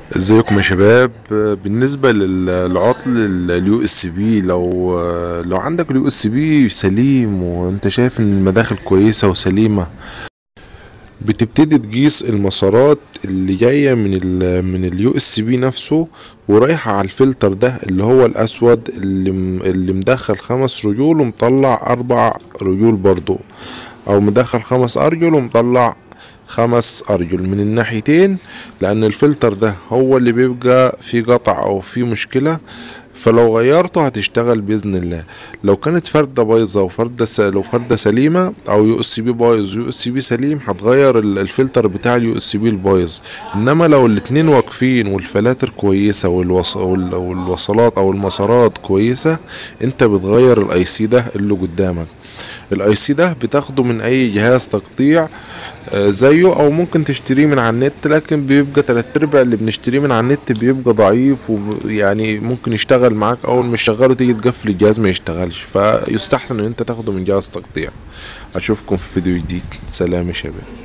ازيكم يا شباب بالنسبة لل- للعطل اليو اس بي لو لو عندك اليو اس بي سليم وانت شايف ان المداخل كويسة وسليمة بتبتدي تقيس المسارات اللي جاية من ال من اليو اس بي نفسه ورايحة على الفلتر ده اللي هو الاسود اللي م- اللي مدخل خمس رجول ومطلع اربع رجول برضو او مدخل خمس ارجل ومطلع خمس ارجل من الناحيتين لان الفلتر ده هو اللي بيبقى فيه قطع او فيه مشكلة فلو غيرته هتشتغل باذن الله لو كانت فردة بايظة وفردة س... لو فردة سليمة او يو اس بي بايظ ويو اس بي سليم هتغير ال- الفلتر بتاع اليو اس بي البايظ انما لو الاتنين واقفين والفلاتر كويسة والوص... وال- والوصلات او المسارات كويسة انت بتغير الاي سي ده اللي قدامك الاي سي ده بتاخده من اي جهاز تقطيع آه، زيه او ممكن تشتريه من على النت لكن بيبقى تلات ارباع اللي بنشتريه من على النت بيبقى ضعيف ويعني ممكن يشتغل معاك اول ما يشغله تيجي تقفل الجهاز ما يشتغلش فيستحسن ان انت تاخده من جهاز تقطيع اشوفكم في فيديو جديد سلام يا شباب